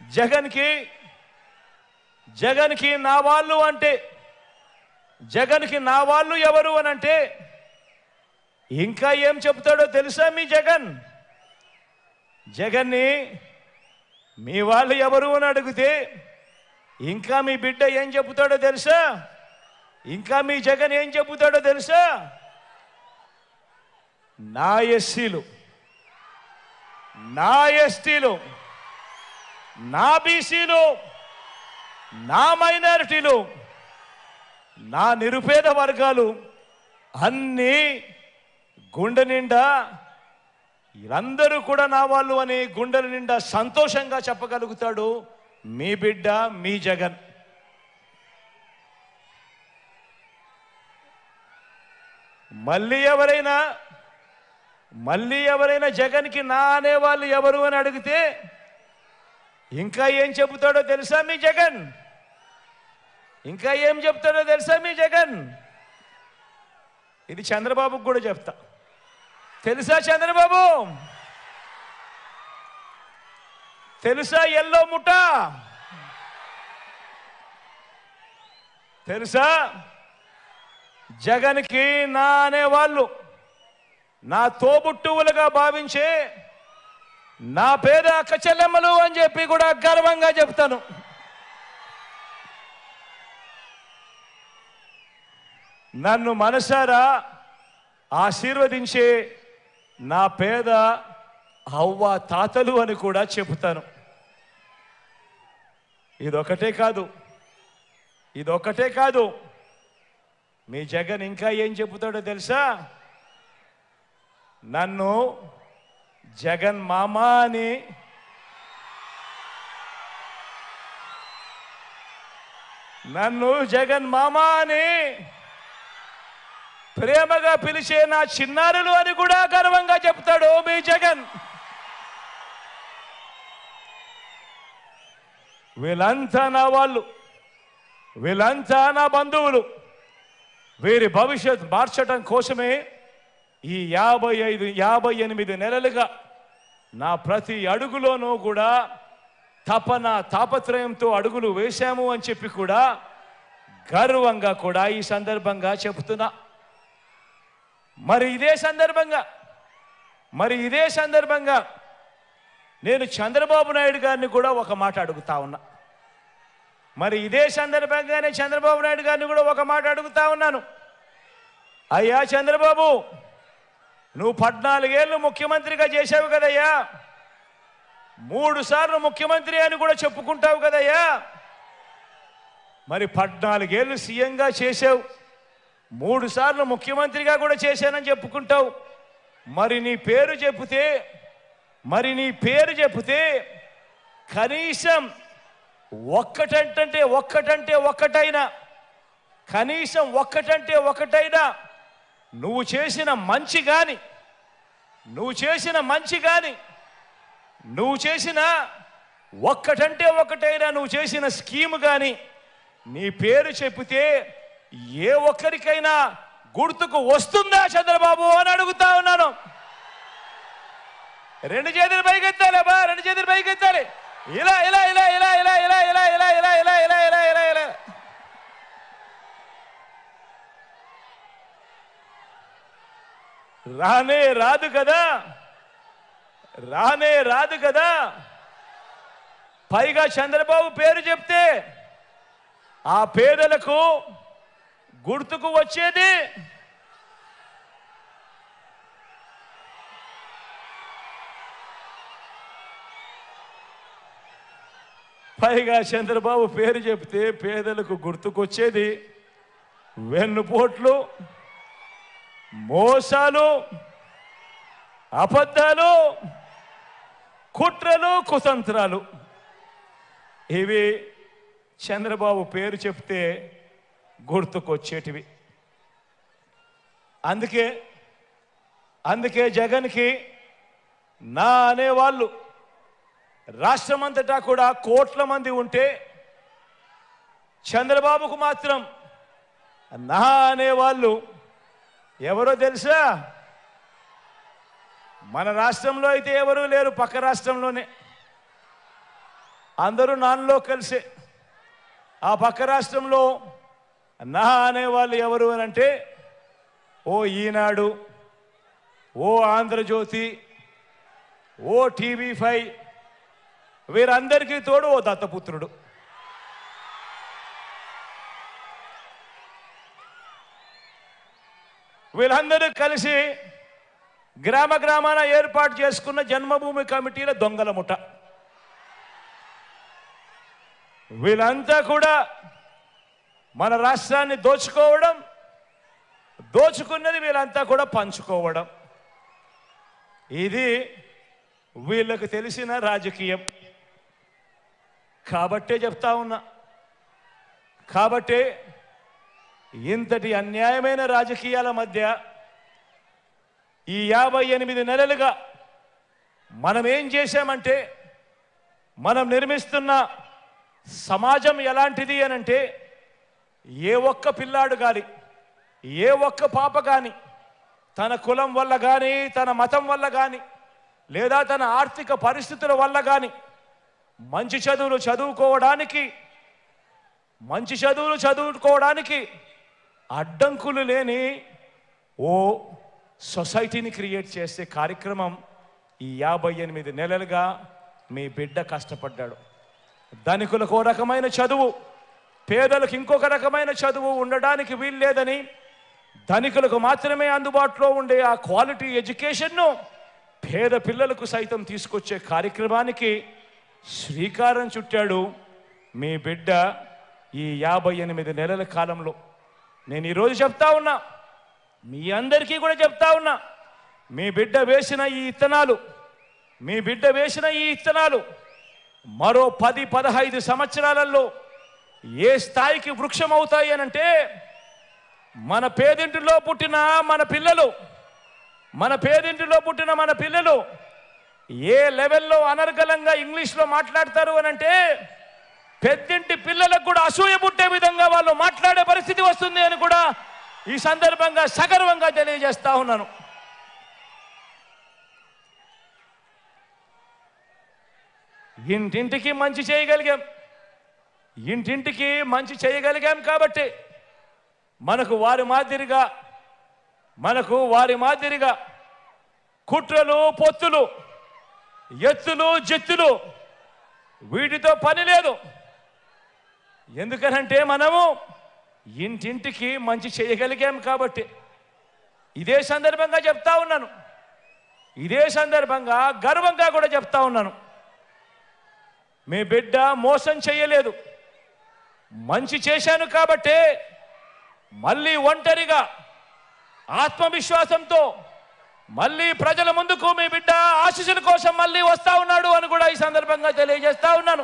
జగన్కి జగన్కి నా వాళ్ళు అంటే జగన్కి నా వాళ్ళు ఎవరు అని అంటే ఇంకా ఏం చెప్తాడో తెలుసా మీ జగన్ జగన్ని మీ వాళ్ళు ఎవరు అని అడిగితే ఇంకా మీ బిడ్డ ఏం చెబుతాడో తెలుసా ఇంకా మీ జగన్ ఏం చెబుతాడో తెలుసా నా ఎస్సీలు నా ఎస్టీలు నా బీసీలు నా మైనారిటీలు నా నిరుపేద వర్గాలు అన్నీ గుండె నిండా వీళ్ళందరూ కూడా నా వాళ్ళు అని గుండెల నిండా సంతోషంగా చెప్పగలుగుతాడు మీ బిడ్డ మీ జగన్ మళ్ళీ ఎవరైనా మళ్ళీ ఎవరైనా జగన్కి నా అనేవాళ్ళు ఎవరు అని అడిగితే ఇంకా ఏం చెబుతాడో తెలుసా మీ జగన్ ఇంకా ఏం చెప్తాడో తెలుసా మీ జగన్ ఇది చంద్రబాబుకు కూడా చెప్తా తెలుసా చంద్రబాబు తెలుసా ఎల్లో ముఠ తెలుసా జగన్కి నా అనేవాళ్ళు నా తోబుట్టువులుగా భావించే నా పేద అక్క చెల్లెమ్మలు అని చెప్పి కూడా గర్వంగా చెప్తాను నన్ను మనసారా ఆశీర్వదించే నా పేద అవ్వ తాతలు అని కూడా చెబుతాను ఇదొకటే కాదు ఇదొకటే కాదు మీ జగన్ ఇంకా ఏం చెబుతాడో తెలుసా నన్ను జగన్ మామ అని నన్ను జగన్ మామ అని ప్రేమగా పిలిచే నా చిన్నారులు అని కూడా గర్వంగా చెప్తాడు మీ జగన్ వీళ్ళంతా నా వాళ్ళు వీళ్ళంతా నా బంధువులు వీరి భవిష్యత్ మార్చడం కోసమే ఈ యాభై ఐదు యాభై ఎనిమిది నెలలుగా నా ప్రతి అడుగులోనూ కూడా తపన తాపత్రయంతో అడుగులు వేశాము అని చెప్పి కూడా గర్వంగా కూడా ఈ సందర్భంగా చెబుతున్నా మరి ఇదే సందర్భంగా మరి ఇదే సందర్భంగా నేను చంద్రబాబు నాయుడు గారిని కూడా ఒక మాట అడుగుతా ఉన్నా మరి ఇదే సందర్భంగానే చంద్రబాబు నాయుడు గారిని కూడా ఒక మాట అడుగుతా ఉన్నాను అయ్యా చంద్రబాబు నువ్వు పద్నాలుగేళ్ళు ముఖ్యమంత్రిగా చేశావు కదయ్యా మూడు సార్లు ముఖ్యమంత్రి అని కూడా చెప్పుకుంటావు కదయ్యా మరి పద్నాలుగేళ్ళు సీఎంగా చేసావు మూడు సార్లు ముఖ్యమంత్రిగా కూడా చేశానని చెప్పుకుంటావు మరి నీ పేరు చెబితే మరి నీ పేరు చెబితే కనీసం ఒక్కటంటే ఒక్కటంటే ఒక్కటైనా కనీసం ఒక్కటంటే ఒకటైనా నువ్వు చేసిన మంచి గాని నువ్వు చేసిన మంచి గాని నువ్వు చేసిన ఒక్కటంటే ఒకటైనా నువ్వు చేసిన స్కీమ్ కానీ నీ పేరు చెప్పితే ఏ ఒక్కరికైనా గుర్తుకు వస్తుందా చంద్రబాబు అని అడుగుతా ఉన్నాను రెండు చేతులు పైకెత్తాలి బా రెండు చేతులు పైకెత్తాలి ఇలా ఇలా ఇలా ఇలా ఇలా ఇలా ఇలా ఇలా ఇలా ఇలా ఇలా ఇలా ఇలా ఇలా రానే రాదు కదా రానే రాదు కదా పైగా చంద్రబాబు పేరు చెప్తే ఆ పేదలకు గుర్తుకు వచ్చేది పైగా చంద్రబాబు పేరు చెప్తే పేదలకు గుర్తుకొచ్చేది వెన్నుపోట్లు మోసాలు అబద్ధాలు కుట్రలు కుతంత్రాలు ఇవి చంద్రబాబు పేరు చెప్తే గుర్తుకొచ్చేటివి అందుకే అందుకే జగన్కి నా అనేవాళ్ళు రాష్ట్రమంతటా కూడా కోట్ల మంది ఉంటే చంద్రబాబుకు మాత్రం నా అనేవాళ్ళు ఎవరో తెలుసా మన రాష్ట్రంలో అయితే ఎవరూ లేరు పక్క రాష్ట్రంలోనే అందరూ నాన్నలో కలిసే ఆ పక్క రాష్ట్రంలో నా అనేవాళ్ళు ఎవరు అని అంటే ఓ ఈనాడు ఓ ఆంధ్రజ్యోతి ఓ టీవీ ఫైవ్ వీరందరికీ తోడు ఓ దత్తపుత్రుడు వీళ్ళందరూ కలిసి గ్రామ గ్రామాన ఏర్పాటు చేసుకున్న జన్మభూమి కమిటీల దొంగల ముఠ వీళ్ళంతా కూడా మన రాష్ట్రాన్ని దోచుకోవడం దోచుకున్నది వీళ్ళంతా కూడా పంచుకోవడం ఇది వీళ్ళకు తెలిసిన రాజకీయం కాబట్టే చెప్తా ఉన్నా కాబట్టే ఇంతటి అన్యాయమైన రాజకీయాల మధ్య ఈ యాభై ఎనిమిది నెలలుగా మనం ఏం చేశామంటే మనం నిర్మిస్తున్న సమాజం ఎలాంటిది అనంటే ఏ ఒక్క పిల్లాడు కానీ ఏ ఒక్క పాప కానీ తన కులం వల్ల కానీ తన మతం వల్ల కానీ లేదా తన ఆర్థిక పరిస్థితుల వల్ల కానీ మంచి చదువులు చదువుకోవడానికి మంచి చదువులు చదువుకోవడానికి అడ్డంకులు లేని ఓ సొసైటీని క్రియేట్ చేసే కార్యక్రమం ఈ యాభై ఎనిమిది నెలలుగా మీ బిడ్డ కష్టపడ్డాడు ధనికులకు ఓ రకమైన చదువు పేదలకు ఇంకొక రకమైన చదువు ఉండడానికి వీల్లేదని ధనికులకు మాత్రమే అందుబాటులో ఉండే ఆ క్వాలిటీ ఎడ్యుకేషన్ను పేద పిల్లలకు సైతం తీసుకొచ్చే కార్యక్రమానికి శ్రీకారం చుట్టాడు మీ బిడ్డ ఈ యాభై ఎనిమిది నెలల కాలంలో నేను ఈరోజు చెప్తా ఉన్నా మీ అందరికీ కూడా చెప్తా ఉన్నా మీ బిడ్డ వేసిన ఈ ఇత్తనాలు మీ బిడ్డ వేసిన ఈ ఇత్తనాలు మరో పది పదహైదు సంవత్సరాలలో ఏ స్థాయికి వృక్షం అవుతాయి అనంటే మన పేదింటిలో పుట్టిన మన పిల్లలు మన పేదింటిలో పుట్టిన మన పిల్లలు ఏ లెవెల్లో అనర్గళంగా ఇంగ్లీష్లో మాట్లాడతారు అని అంటే పెద్దింటి పిల్లలకు కూడా అసూయ పుట్టే విధంగా వాళ్ళు మాట్లాడే పరిస్థితి వస్తుంది అని కూడా ఈ సందర్భంగా సగర్వంగా తెలియజేస్తా ఉన్నాను ఇంటింటికి మంచి చేయగలిగాం ఇంటింటికి మంచి చేయగలిగాం కాబట్టి మనకు వారి మాదిరిగా మనకు వారి మాదిరిగా కుట్రలు పొత్తులు ఎత్తులు జెత్తులు వీటితో పని లేదు ఎందుకనంటే మనము ఇంటింటికి మంచి చేయగలిగాం కాబట్టి ఇదే సందర్భంగా చెప్తా ఉన్నాను ఇదే సందర్భంగా గర్వంగా కూడా చెప్తా ఉన్నాను మీ బిడ్డ మోసం చేయలేదు మంచి చేశాను కాబట్టే మళ్ళీ ఒంటరిగా ఆత్మవిశ్వాసంతో మళ్ళీ ప్రజల ముందుకు మీ బిడ్డ ఆశీస్సుల కోసం మళ్ళీ వస్తా ఉన్నాడు అని కూడా ఈ సందర్భంగా తెలియజేస్తా ఉన్నాను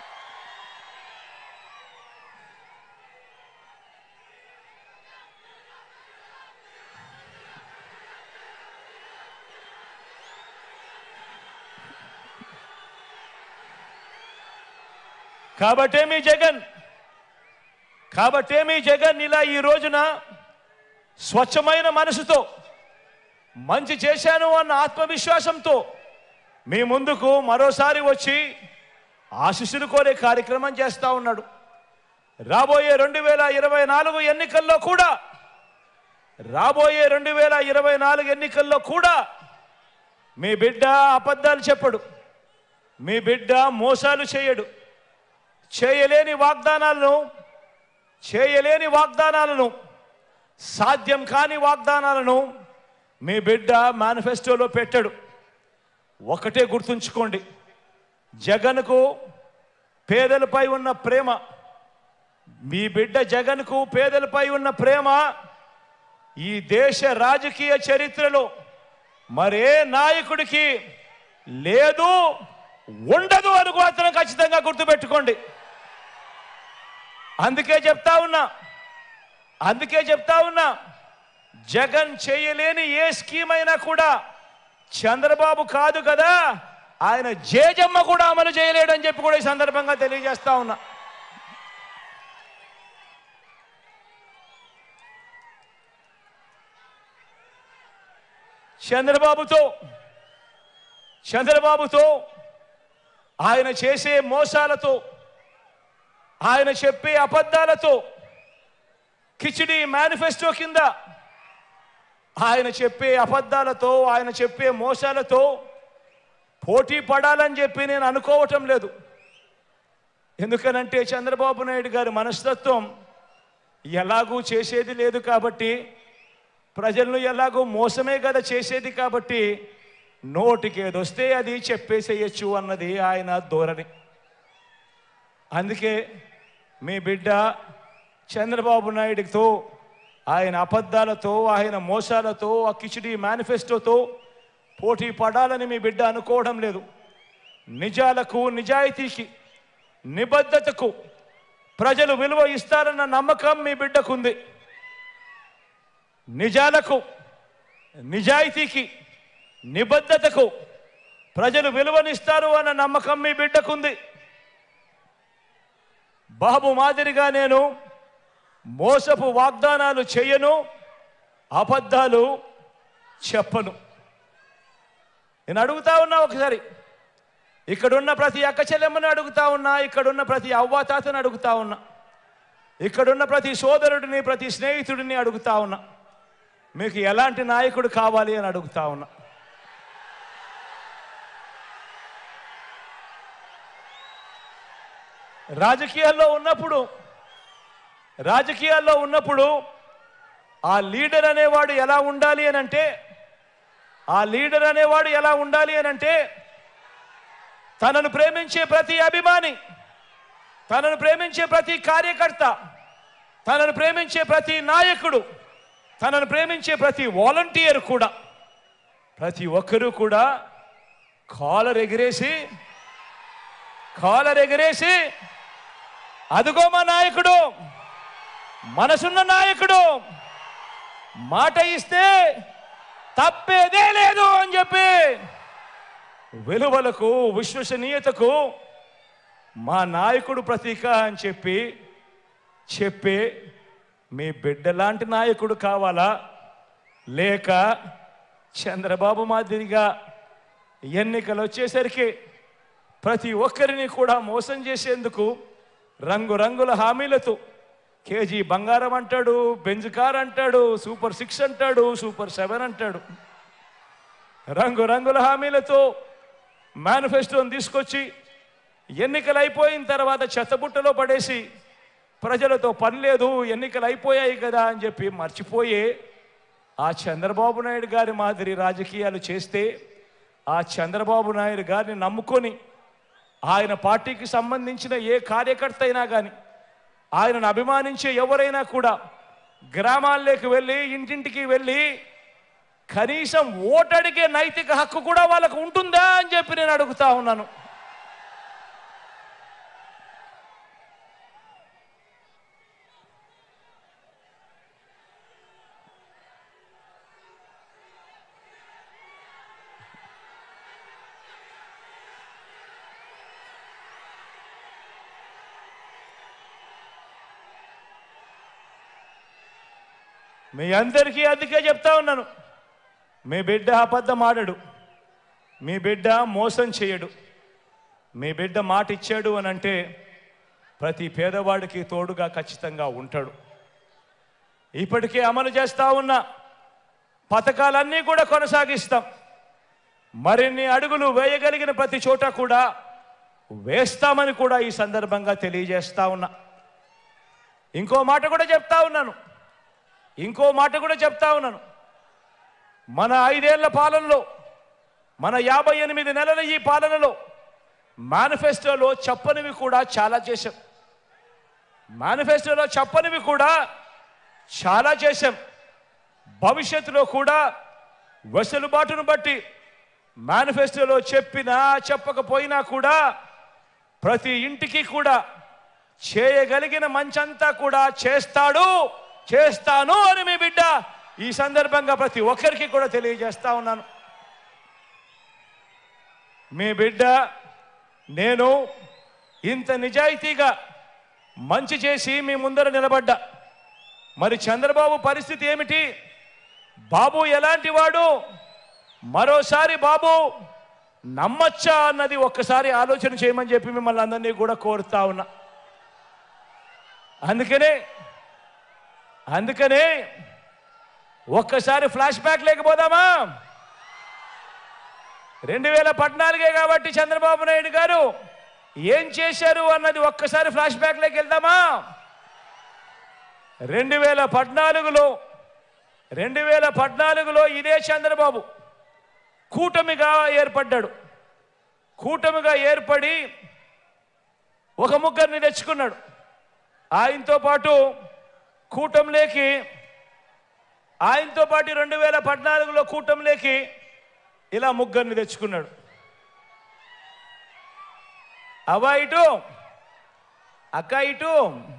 కాబట్టే మీ జగన్ కాబట్టే మీ జగన్ ఇలా ఈ రోజున స్వచ్ఛమైన మనసుతో మంచి చేశాను అన్న ఆత్మవిశ్వాసంతో మీ ముందుకు మరోసారి వచ్చి ఆశీస్సులు కోరే కార్యక్రమం చేస్తా ఉన్నాడు రాబోయే రెండు వేల ఇరవై నాలుగు ఎన్నికల్లో కూడా రాబోయే రెండు వేల ఇరవై నాలుగు ఎన్నికల్లో కూడా మీ బిడ్డ అబద్ధాలు చెప్పడు మీ బిడ్డ మోసాలు చేయడు చేయలేని వాగ్దానాలను చేయలేని వాగ్దానాలను సాధ్యం కాని వాగ్దానాలను మీ బిడ్డ మేనిఫెస్టోలో పెట్టాడు ఒకటే గుర్తుంచుకోండి జగన్కు పేదలపై ఉన్న ప్రేమ మీ బిడ్డ జగన్కు పేదలపై ఉన్న ప్రేమ ఈ దేశ రాజకీయ చరిత్రలో మరే నాయకుడికి లేదు ఉండదు అని మాత్రం ఖచ్చితంగా గుర్తుపెట్టుకోండి అందుకే చెప్తా ఉన్నా అందుకే చెప్తా ఉన్నా జగన్ చేయలేని ఏ స్కీమ్ అయినా కూడా చంద్రబాబు కాదు కదా ఆయన జేజమ్మ కూడా అమలు చేయలేడని చెప్పి కూడా ఈ సందర్భంగా తెలియజేస్తా ఉన్నా చంద్రబాబుతో చంద్రబాబుతో ఆయన చేసే మోసాలతో ఆయన చెప్పే అబద్ధాలతో కిచిడి మేనిఫెస్టో కింద ఆయన చెప్పే అబద్ధాలతో ఆయన చెప్పే మోసాలతో పోటీ పడాలని చెప్పి నేను అనుకోవటం లేదు ఎందుకనంటే చంద్రబాబు నాయుడు గారి మనస్తత్వం ఎలాగూ చేసేది లేదు కాబట్టి ప్రజలను ఎలాగూ మోసమే కదా చేసేది కాబట్టి నోటికి ఏదొస్తే అది చెప్పేసేయచ్చు అన్నది ఆయన ధోరణి అందుకే మీ బిడ్డ చంద్రబాబు నాయుడితో ఆయన అబద్ధాలతో ఆయన మోసాలతో ఆ కిచిడి మేనిఫెస్టోతో పోటీ పడాలని మీ బిడ్డ అనుకోవడం లేదు నిజాలకు నిజాయితీకి నిబద్ధతకు ప్రజలు విలువ ఇస్తారన్న నమ్మకం మీ బిడ్డకుంది నిజాలకు నిజాయితీకి నిబద్ధతకు ప్రజలు విలువనిస్తారు అన్న నమ్మకం మీ బిడ్డకుంది బాబు మాదిరిగా నేను మోసపు వాగ్దానాలు చేయను అబద్ధాలు చెప్పను నేను అడుగుతా ఉన్నా ఒకసారి ఇక్కడున్న ప్రతి అక్క చెల్లెమ్మని అడుగుతా ఉన్నా ఇక్కడున్న ప్రతి అవ్వాతాతని అడుగుతా ఉన్నా ఇక్కడున్న ప్రతి సోదరుడిని ప్రతి స్నేహితుడిని అడుగుతా ఉన్నా మీకు ఎలాంటి నాయకుడు కావాలి అని అడుగుతా ఉన్నా రాజకీయాల్లో ఉన్నప్పుడు రాజకీయాల్లో ఉన్నప్పుడు ఆ లీడర్ అనేవాడు ఎలా ఉండాలి అని అంటే ఆ లీడర్ అనేవాడు ఎలా ఉండాలి అని అంటే తనను ప్రేమించే ప్రతి అభిమాని తనను ప్రేమించే ప్రతి కార్యకర్త తనను ప్రేమించే ప్రతి నాయకుడు తనను ప్రేమించే ప్రతి వాలంటీర్ కూడా ప్రతి ఒక్కరూ కూడా కాలర్ ఎగిరేసి కాలర్ ఎగిరేసి అదిగో మా నాయకుడు మనసున్న నాయకుడు మాట ఇస్తే తప్పేదే లేదు అని చెప్పి విలువలకు విశ్వసనీయతకు మా నాయకుడు ప్రతీక అని చెప్పి చెప్పి మీ బిడ్డ లాంటి నాయకుడు కావాలా లేక చంద్రబాబు మాదిరిగా ఎన్నికలు వచ్చేసరికి ప్రతి ఒక్కరిని కూడా మోసం చేసేందుకు రంగురంగుల హామీలతో కేజీ బంగారం అంటాడు బెంజ్ కార్ అంటాడు సూపర్ సిక్స్ అంటాడు సూపర్ సెవెన్ అంటాడు రంగురంగుల హామీలతో మేనిఫెస్టోని తీసుకొచ్చి ఎన్నికలు అయిపోయిన తర్వాత చెత్తబుట్టలో పడేసి ప్రజలతో పని లేదు ఎన్నికలు అయిపోయాయి కదా అని చెప్పి మర్చిపోయి ఆ చంద్రబాబు నాయుడు గారి మాదిరి రాజకీయాలు చేస్తే ఆ చంద్రబాబు నాయుడు గారిని నమ్ముకొని ఆయన పార్టీకి సంబంధించిన ఏ కార్యకర్త అయినా కానీ ఆయనను అభిమానించే ఎవరైనా కూడా గ్రామాల్లోకి వెళ్ళి ఇంటింటికి వెళ్ళి కనీసం ఓటడిగే నైతిక హక్కు కూడా వాళ్ళకు ఉంటుందా అని చెప్పి నేను అడుగుతా ఉన్నాను మీ అందరికీ అందుకే చెప్తా ఉన్నాను మీ బిడ్డ అబద్ధం ఆడడు మీ బిడ్డ మోసం చేయడు మీ బిడ్డ మాట ఇచ్చాడు అని అంటే ప్రతి పేదవాడికి తోడుగా ఖచ్చితంగా ఉంటాడు ఇప్పటికే అమలు చేస్తా ఉన్న పథకాలన్నీ కూడా కొనసాగిస్తాం మరిన్ని అడుగులు వేయగలిగిన ప్రతి చోట కూడా వేస్తామని కూడా ఈ సందర్భంగా తెలియజేస్తా ఉన్నా ఇంకో మాట కూడా చెప్తా ఉన్నాను ఇంకో మాట కూడా చెప్తా ఉన్నాను మన ఐదేళ్ల పాలనలో మన యాభై ఎనిమిది నెలల ఈ పాలనలో మేనిఫెస్టోలో చెప్పనివి కూడా చాలా చేశాం మేనిఫెస్టోలో చెప్పనివి కూడా చాలా చేశాం భవిష్యత్తులో కూడా వెసులుబాటును బట్టి మేనిఫెస్టోలో చెప్పినా చెప్పకపోయినా కూడా ప్రతి ఇంటికి కూడా చేయగలిగిన మంచంతా కూడా చేస్తాడు చేస్తాను అని మీ బిడ్డ ఈ సందర్భంగా ప్రతి ఒక్కరికి కూడా తెలియజేస్తా ఉన్నాను మీ బిడ్డ నేను ఇంత నిజాయితీగా మంచి చేసి మీ ముందర నిలబడ్డా మరి చంద్రబాబు పరిస్థితి ఏమిటి బాబు ఎలాంటి వాడు మరోసారి బాబు నమ్మచ్చా అన్నది ఒక్కసారి ఆలోచన చేయమని చెప్పి మిమ్మల్ని అందరినీ కూడా కోరుతా ఉన్నా అందుకనే అందుకనే ఒక్కసారి ఫ్లాష్ బ్యాక్ లేకపోదామా రెండు వేల పద్నాలుగే కాబట్టి చంద్రబాబు నాయుడు గారు ఏం చేశారు అన్నది ఒక్కసారి ఫ్లాష్ బ్యాక్లోకి వెళ్దామా రెండు వేల పద్నాలుగులో రెండు వేల పద్నాలుగులో ఇదే చంద్రబాబు కూటమిగా ఏర్పడ్డాడు కూటమిగా ఏర్పడి ఒక ముగ్గురిని తెచ్చుకున్నాడు ఆయనతో పాటు కూటమిలోకి ఆయనతో పాటు రెండు వేల పద్నాలుగులో కూటమిలోకి ఇలా ముగ్గురిని తెచ్చుకున్నాడు అవ్వ ఇటు అక్క ఇటు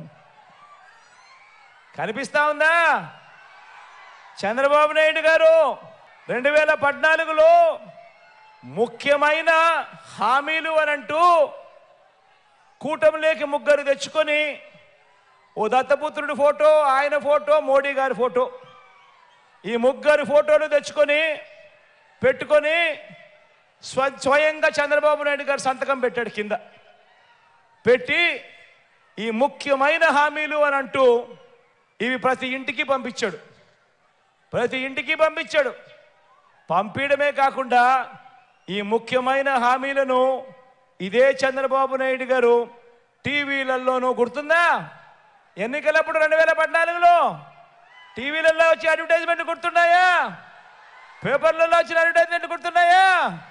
కనిపిస్తా ఉందా చంద్రబాబు నాయుడు గారు రెండు వేల పద్నాలుగులో ముఖ్యమైన హామీలు అని అంటూ కూటమిలోకి ముగ్గురు తెచ్చుకొని ఓ దత్తపుత్రుడి ఫోటో ఆయన ఫోటో మోడీ గారి ఫోటో ఈ ముగ్గురు ఫోటోలు తెచ్చుకొని పెట్టుకొని స్వ స్వయంగా చంద్రబాబు నాయుడు గారు సంతకం పెట్టాడు కింద పెట్టి ఈ ముఖ్యమైన హామీలు అని అంటూ ఇవి ప్రతి ఇంటికి పంపించాడు ప్రతి ఇంటికి పంపించాడు పంపించడమే కాకుండా ఈ ముఖ్యమైన హామీలను ఇదే చంద్రబాబు నాయుడు గారు టీవీలలోనూ గుర్తుందా ఎన్నికలప్పుడు రెండు వేల పద్నాలుగులో టీవీలలో వచ్చే అడ్వర్టైజ్మెంట్ గుర్తున్నాయా పేపర్లలో వచ్చిన అడ్వర్టైజ్మెంట్ గుర్తున్నాయా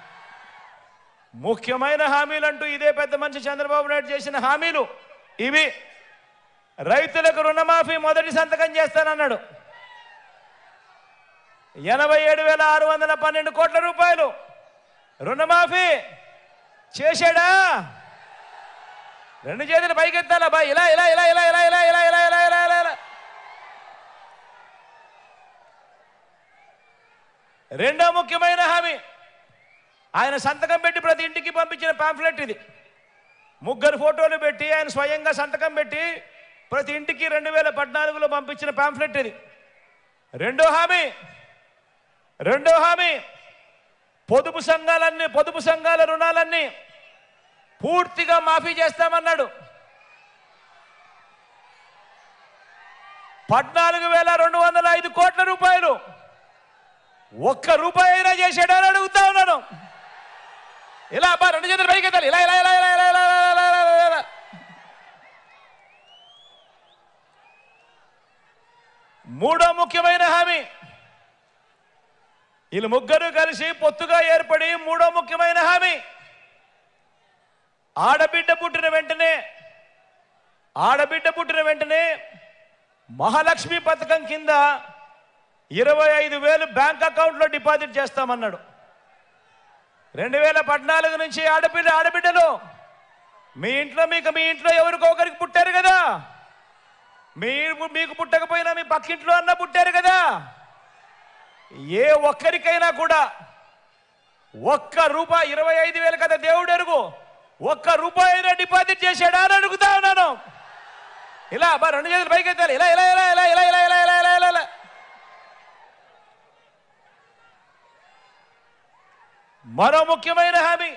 ముఖ్యమైన హామీలు అంటూ ఇదే పెద్ద మనిషి చంద్రబాబు నాయుడు చేసిన హామీలు ఇవి రైతులకు రుణమాఫీ మొదటి సంతకం చేస్తానన్నాడు ఎనభై ఏడు వేల ఆరు వందల పన్నెండు కోట్ల రూపాయలు రుణమాఫీ చేశాడా రెండు చేతులు పైకెత్తాలా బా ఇలా ఇలా ఇలా ఇలా ఇలా ఇలా ఇలా ఇలా ఇలా ఇలా ఇలా ఇలా రెండో ముఖ్యమైన హామీ ఆయన సంతకం పెట్టి ప్రతి ఇంటికి పంపించిన పాంఫ్లెట్ ఇది ముగ్గురు ఫోటోలు పెట్టి ఆయన స్వయంగా సంతకం పెట్టి ప్రతి ఇంటికి రెండు వేల పద్నాలుగులో పంపించిన పాంఫ్లెట్ ఇది రెండో హామీ రెండో హామీ పొదుపు సంఘాలన్నీ పొదుపు సంఘాల రుణాలన్నీ పూర్తిగా మాఫీ చేస్తామన్నాడు పద్నాలుగు వేల రెండు వందల ఐదు కోట్ల రూపాయలు ఒక్క రూపాయి అయినా చేశాడని అడుగుతా ఉన్నాను ఇలా అబ్బా రెండు చేతులు పైకి ఎత్తాలి ఇలా ఇలా ఇలా ఇలా ఇలా ఇలా ఇలా ఇలా ఇలా ఇలా ఇలా మూడో ముఖ్యమైన హామీ వీళ్ళు ముగ్గురు కలిసి పొత్తుగా ఏర్పడి మూడో ముఖ్యమైన హామీ ఆడబిడ్డ పుట్టిన వెంటనే ఆడబిడ్డ పుట్టిన వెంటనే మహాలక్ష్మి పథకం కింద ఇరవై ఐదు వేలు బ్యాంక్ అకౌంట్లో డిపాజిట్ చేస్తామన్నాడు రెండు వేల పద్నాలుగు నుంచి ఆడపిల్ల ఆడబిడ్డలు మీ ఇంట్లో మీకు మీ ఇంట్లో ఎవరికో ఒకరికి పుట్టారు కదా మీరు మీకు పుట్టకపోయినా మీ పక్కింట్లో అన్న పుట్టారు కదా ఏ ఒక్కరికైనా కూడా ఒక్క రూపాయి ఇరవై ఐదు వేలు కదా దేవుడు ఎరుగు ఒక్క రూపాయి అయినా డిపాజిట్ చేశాడా అని అడుగుతా ఉన్నాను ఇలా అబ్బా రెండు చేతులు పైకి ఎత్తాలి ఇలా ఇలా ఇలా ఇలా ఇలా ఇలా ఇలా ఇలా ఇలా ఇలా ఇలా మరో ముఖ్యమైన హామీ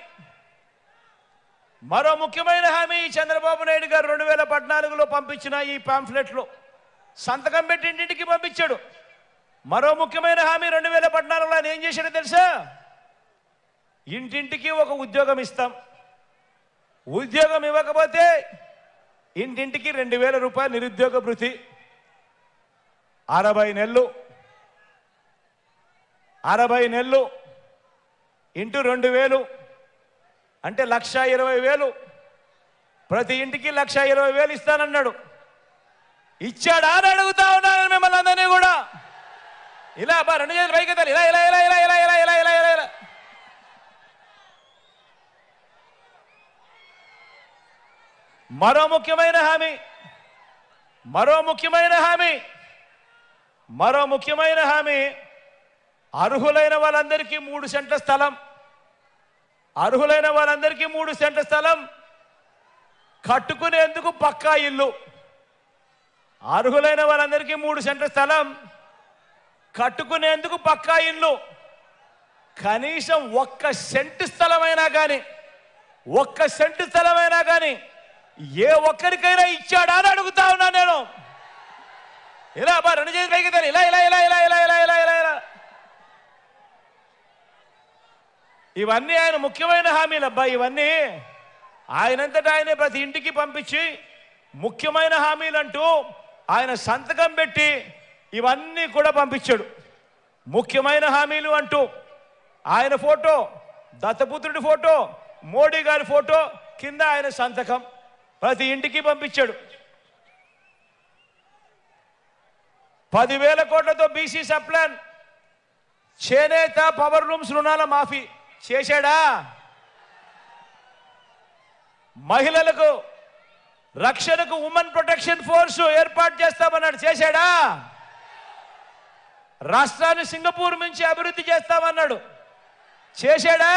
మరో ముఖ్యమైన హామీ ఈ చంద్రబాబు నాయుడు గారు రెండు వేల పద్నాలుగులో పంపించిన ఈ పాంఫ్లెట్లో సంతకం పెట్టి ఇంటింటికి పంపించాడు మరో ముఖ్యమైన హామీ రెండు వేల పద్నాలుగులో ఆయన ఏం చేశాడో తెలుసా ఇంటింటికి ఒక ఉద్యోగం ఇస్తాం ఉద్యోగం ఇవ్వకపోతే ఇంటింటికి రెండు వేల రూపాయలు నిరుద్యోగ భృతి అరవై నెలలు అరవై నెలలు ఇంటూ రెండు వేలు అంటే లక్ష ఇరవై వేలు ప్రతి ఇంటికి లక్ష ఇరవై వేలు ఇస్తానన్నాడు ఇచ్చాడా అని అడుగుతా ఉన్నాను మిమ్మల్ని అందరినీ కూడా ఇలా బా రెండు చేతులు పైకి ఎత్తాలి. ఇలా ఇలా ఇలా ఇలా ఇలా ఇలా ఇలా ఇలా ఇలా ఇలా మరో ముఖ్యమైన హామీ మరో ముఖ్యమైన హామీ మరో ముఖ్యమైన హామీ అర్హులైన వాళ్ళందరికీ మూడు సెంట్ల స్థలం అర్హులైన వాళ్ళందరికీ మూడు సెంట్ల స్థలం కట్టుకునేందుకు పక్కా ఇల్లు అర్హులైన వాళ్ళందరికీ మూడు సెంట్ల స్థలం కట్టుకునేందుకు పక్కా ఇల్లు కనీసం ఒక్క సెంటు స్థలమైనా కానీ ఒక్క సెంటు స్థలమైనా కానీ ఏ ఒక్కరికైనా ఇచ్చాడా అని అడుగుతా ఉన్నా నేను ఇలా అబ్బా రెండు చేతులు పైకి ఎత్తాలి. ఇలా ఇలా ఇలా ఇలా ఇలా ఇలా ఇలా ఇలా ఇలా ఇవన్నీ ఆయన ముఖ్యమైన హామీలు అబ్బా ఇవన్నీ ఆయనంతటా ఆయనే ప్రతి ఇంటికి పంపించి ముఖ్యమైన హామీలు అంటూ ఆయన సంతకం పెట్టి ఇవన్నీ కూడా పంపించాడు ముఖ్యమైన హామీలు అంటూ ఆయన ఫోటో దత్తపుత్రుడి ఫోటో మోడీ గారి ఫోటో కింద ఆయన సంతకం ప్రతి ఇంటికి పంపించాడు పదివేల కోట్లతో బీసీ సప్లాన్ చేనేత పవర్ రూమ్స్ రుణాల మాఫీ చేశాడా మహిళలకు రక్షణకు ఉమెన్ ప్రొటెక్షన్ ఫోర్స్ ఏర్పాటు చేస్తామన్నాడు చేశాడా రాష్ట్రాన్ని సింగపూర్ నుంచి అభివృద్ధి చేస్తామన్నాడు చేశాడా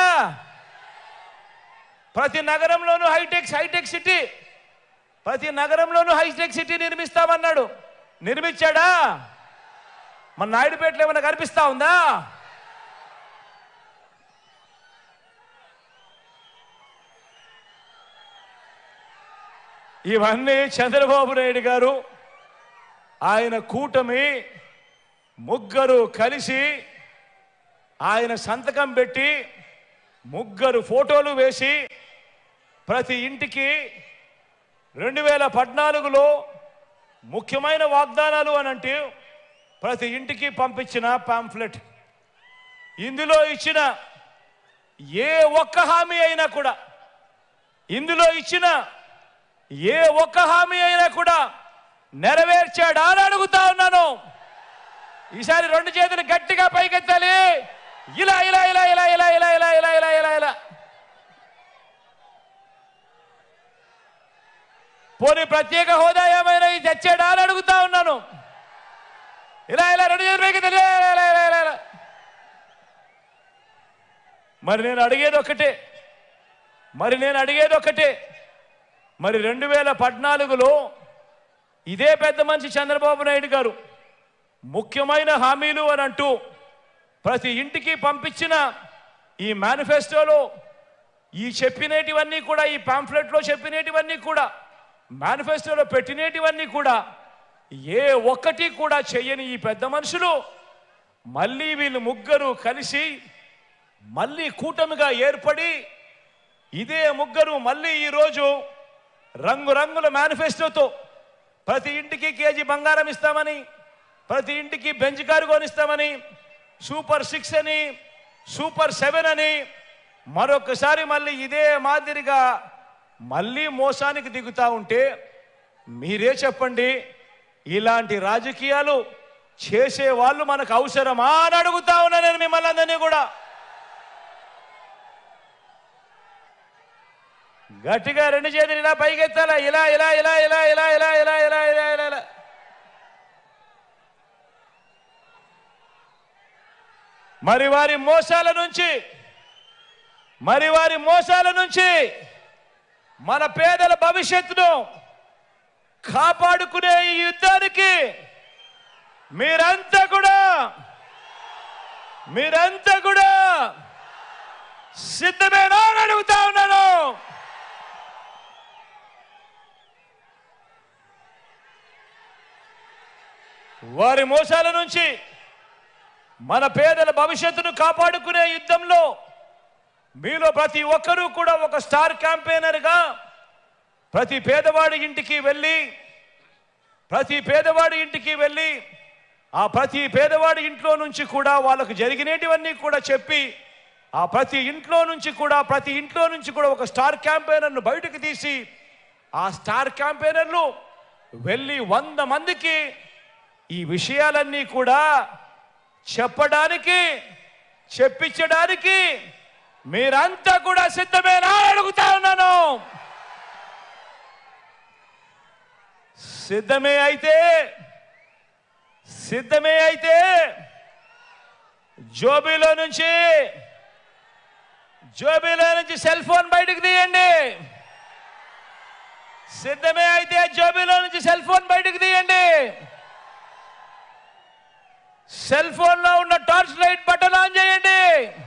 ప్రతి నగరంలోనూ హైటెక్ హైటెక్ సిటీ ప్రతి నగరంలోనూ హైటెక్ సిటీ నిర్మిస్తామన్నాడు నిర్మించాడా మన నాయుడుపేటలో ఏమైనా కనిపిస్తా ఉందా ఇవన్నీ చంద్రబాబు నాయుడు గారు ఆయన కూటమి ముగ్గురు కలిసి ఆయన సంతకం పెట్టి ముగ్గురు ఫోటోలు వేసి ప్రతి ఇంటికి రెండు వేల పద్నాలుగులో ముఖ్యమైన వాగ్దానాలు అని అంటే ప్రతి ఇంటికి పంపించిన పాంఫ్లెట్ ఇందులో ఇచ్చిన ఏ ఒక్క హామీ అయినా కూడా ఇందులో ఇచ్చిన ఏ ఒక్క హామీ అయినా కూడా నెరవేర్చాడా అని అడుగుతా ఉన్నాను ఈసారి రెండు చేతులు గట్టిగా పైకెత్తాలి ఇలా ఇలా ఇలా ఇలా ఇలా ఇలా ఇలా ఇలా ఇలా ఇలా ఇలా పోనీ ప్రత్యేక హోదా ఏమైనా ఇది తెచ్చాడా అని అడుగుతా ఉన్నాను ఇలా ఇలా రెండు చేతులు పైకెత్తాలి ఇలా ఇలా ఇలా ఇలా ఇలా ఇలా మరి నేను అడిగేది ఒకటే మరి నేను అడిగేది ఒకటే మరి రెండు వేల పద్నాలుగులో ఇదే పెద్ద మనిషి చంద్రబాబు నాయుడు గారు ముఖ్యమైన హామీలు అని అంటూ ప్రతి ఇంటికి పంపించిన ఈ మేనిఫెస్టోలో ఈ చెప్పినేటివన్నీ కూడా ఈ పాంఫ్లెట్లో చెప్పినేటివన్నీ కూడా మేనిఫెస్టోలో పెట్టినేటివన్నీ కూడా ఏ ఒక్కటి కూడా చెయ్యని ఈ పెద్ద మనుషులు మళ్ళీ వీళ్ళు ముగ్గురు కలిసి మళ్ళీ కూటమిగా ఏర్పడి ఇదే ముగ్గురు మళ్ళీ ఈరోజు రంగురంగుల మేనిఫెస్టోతో ప్రతి ఇంటికి కేజీ బంగారం ఇస్తామని ప్రతి ఇంటికి బెంచ్ కారు కొనిస్తామని సూపర్ సిక్స్ అని సూపర్ సెవెన్ అని మరొకసారి మళ్ళీ ఇదే మాదిరిగా మళ్ళీ మోసానికి దిగుతా ఉంటే మీరే చెప్పండి ఇలాంటి రాజకీయాలు చేసే వాళ్ళు మనకు అవసరమా అని అడుగుతా ఉన్నా నేను మిమ్మల్ని అందరినీ కూడా గట్టిగా రెండు చేతులు ఇలా పైకెత్తాలా ఇలా ఇలా ఇలా ఇలా ఇలా ఇలా ఇలా ఇలా ఇలా ఇలా ఇలా మరి వారి మోసాల నుంచి మరి వారి మోసాల నుంచి మన పేదల భవిష్యత్తును కాపాడుకునే ఈ యుద్ధానికి మీరంతా కూడా మీరంతా కూడా సిద్ధమేనా అని అడుగుతా ఉన్నాను వారి మోసాల నుంచి మన పేదల భవిష్యత్తును కాపాడుకునే యుద్ధంలో మీలో ప్రతి ఒక్కరూ కూడా ఒక స్టార్ క్యాంపెయినర్గా ప్రతి పేదవాడి ఇంటికి వెళ్ళి ప్రతి పేదవాడి ఇంటికి వెళ్ళి ఆ ప్రతి పేదవాడి ఇంట్లో నుంచి కూడా వాళ్ళకు జరిగినటివన్నీ కూడా చెప్పి ఆ ప్రతి ఇంట్లో నుంచి కూడా ప్రతి ఇంట్లో నుంచి కూడా ఒక స్టార్ క్యాంపెయినర్ను బయటకు తీసి ఆ స్టార్ క్యాంపెయినర్లు వెళ్ళి వంద మందికి ఈ విషయాలన్నీ కూడా చెప్పడానికి చెప్పించడానికి మీరంతా కూడా సిద్ధమేనా అని అడుగుతా ఉన్నాను సిద్ధమే అయితే సిద్ధమే అయితే జోబీలో నుంచి జోబీలో నుంచి సెల్ ఫోన్ బయటకు తీయండి సిద్ధమే అయితే జోబీలో నుంచి సెల్ ఫోన్ బయటకు తీయండి సెల్ ఫోన్ లో ఉన్న టార్చ్ లైట్ బటన్ ఆన్ చేయండి